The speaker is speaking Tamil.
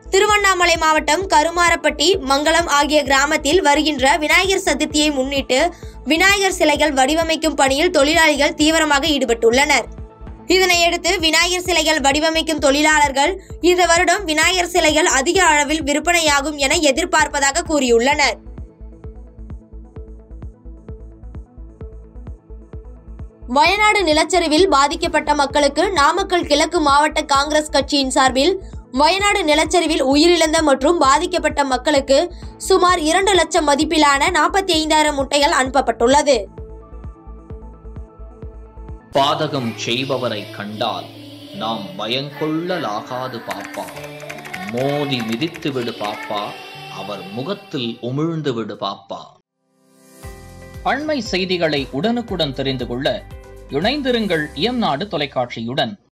திருவண்ணாமலை மாவட்டம் கருமாரப்பட்டி மங்கலம் ஆகிய கிராமத்தில் வருகின்ற விநாயகர் சதுர்த்தியை முன்னிட்டு விநாயகர் சிலைகள் வடிவமைக்கும் பணியில் தொழிலாளிகள் தீவிரமாக ஈடுபட்டுள்ளனர் இதனையடுத்து விநாயகர் சிலைகள் வடிவமைக்கும் தொழிலாளர்கள் இந்த வருடம் விநாயகர் சிலைகள் அதிக அளவில் விற்பனையாகும் என எதிர்பார்ப்பதாக கூறியுள்ளனர் வயநாடு நிலச்சரிவில் பாதிக்கப்பட்ட மக்களுக்கு நாமக்கல் கிழக்கு மாவட்ட காங்கிரஸ் கட்சியின் சார்பில் வயநாடு நிலச்சரிவில் உயிரிழந்த மற்றும் பாதிக்கப்பட்ட மக்களுக்கு சுமார் இரண்டு லட்சம் மதிப்பிலான நாற்பத்தி ஐந்தாயிரம் முட்டைகள் அனுப்பப்பட்டுள்ளது பாதகம் செய்பவரை கண்டால் நாம் பயங்கொள்ளலாகாது பாப்பா மோதி மிதித்து விடு பாப்பா அவர் முகத்தில் உமிழ்ந்து விடு பாப்பா அண்மை செய்திகளை உடனுக்குடன் தெரிந்து கொள்ள இணைந்திருங்கள் இயம்நாடு தொலைக்காட்சியுடன்